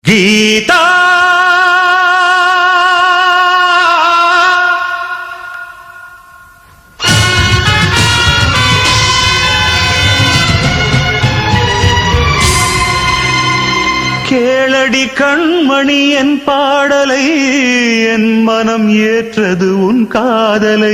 கீதா கேளடி கண்மணி என் பாடலை என் மனம் ஏற்றது உன் காதலை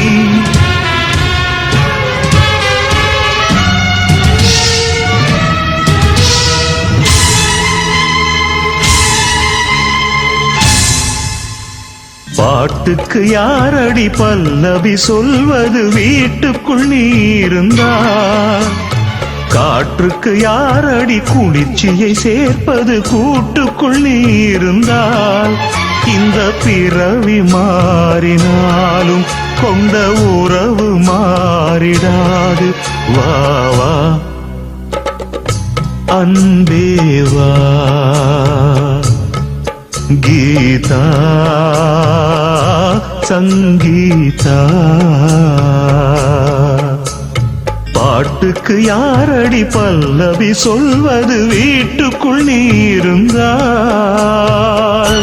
பாட்டுக்கு யாரடி பல்லவி சொல்வது வீட்டுக்குள் நீ இருந்தால் காற்றுக்கு யாரடி குளிர்ச்சியை சேர்ப்பது கூட்டுக்குள் நீ இருந்தால் இந்த பிறவி மாறினாலும் கொண்ட உறவு மாறிடாது வா வா அன்பேவா கீதா சங்கீதா பாட்டுக்கு யாரடி பல்லவி சொல்வது வீட்டுக்குள் நீ இருந்தால்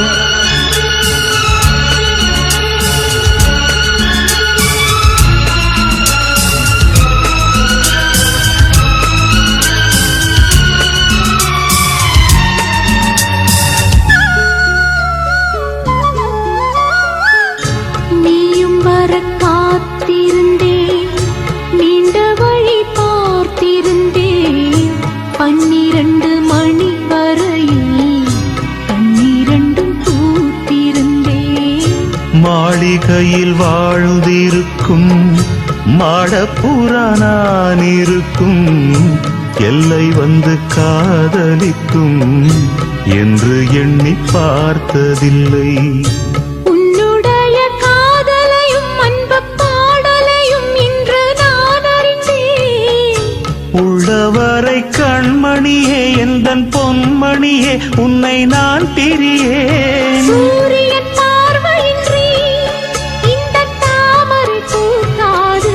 நீயும் வர காத்திருந்தேன் நீண்ட வழி பார்த்திருந்தேன் பன்னிரண்டு மணி வரையில் பன்னிரண்டும் பூத்திருந்தேன் மாளிகையில் வாழ்ந்திருக்கும் மாடப்புறா நான் இருக்கும் எல்லை வந்து காதலிக்கும் என்று எண்ணி பார்த்ததில்லை உன்னுடைய காதலையும் அன்பு பாடலையும் இன்று நான் அறிந்தேன் உள்ளவரை கண்மணியே எந்தன் பொன்மணியே உன்னை நான் பிரியேன் சூரியன் பார்வையின்றி இந்த தாமரை பூக்காது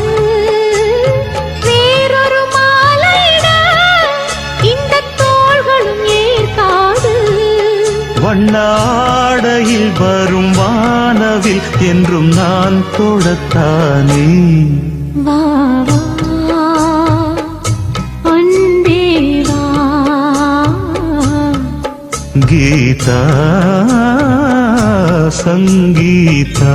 வேறொரு மாலையிட இந்த தோள்களும் ஏற்காது வண்ணாடையில் வரும் வானவில் என்றும் நான் தொடத்தானே வா வா அன்பே வா கீதா சங்கீதா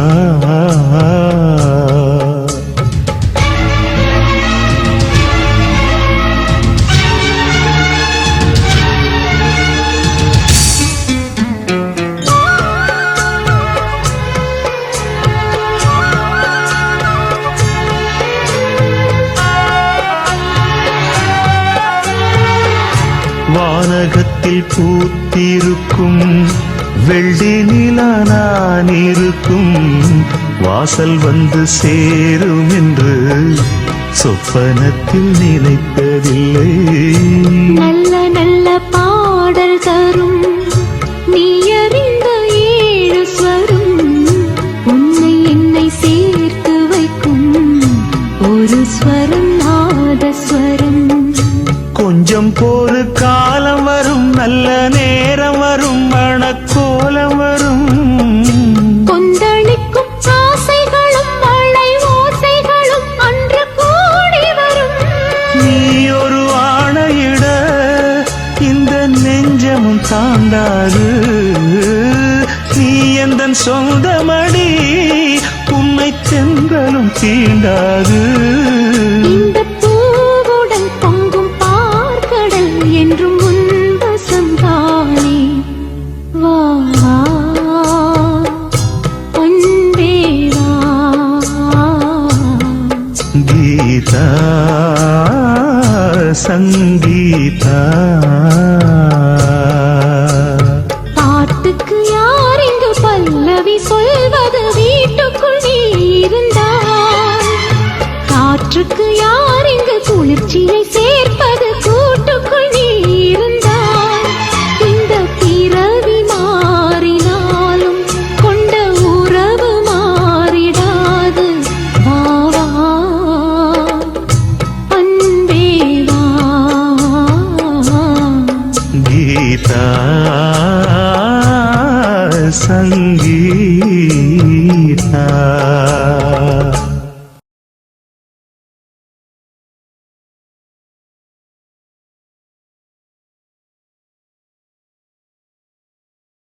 வானகத்தில் பூத்திருக்கும் வெள்ளி நிலா நான் இருக்கும் வாசல் வந்து சேரும் என்று சொப்பனத்தில் நினைத்ததில்லை நல்ல நல்ல பாடல் தரும் நீ அறிந்த ஏழு ஸ்வரம் உன்னை என்னை சேர்த்து வைக்கும் ஒரு ஸ்வரம் நாதஸ்வரம் கொஞ்சம் போரு காலம் வரும் நல்ல நேரம் வரும் மணக்கோலம் வரும் கொந்தளிக்கும் ஆசைகளும் மழை ஓசைகளும் அன்று கூடி வரும் நீ ஒரு ஆணையிட இந்த நெஞ்சமும் தாண்டாது நீ எந்த சொந்தமடி உன்னை தென்றலும் தீண்டாது இந்த பூவுடன் பொங்கும் பார்க்கடல் என்றும் உன்வசம் தானே வா அன்பே வா கீதா சங்கீதா பாட்டுக்கு யார் இங்கு பல்லவி சொல்வது வீட்டுக்குள் நீ இருந்தால் சங்கீதா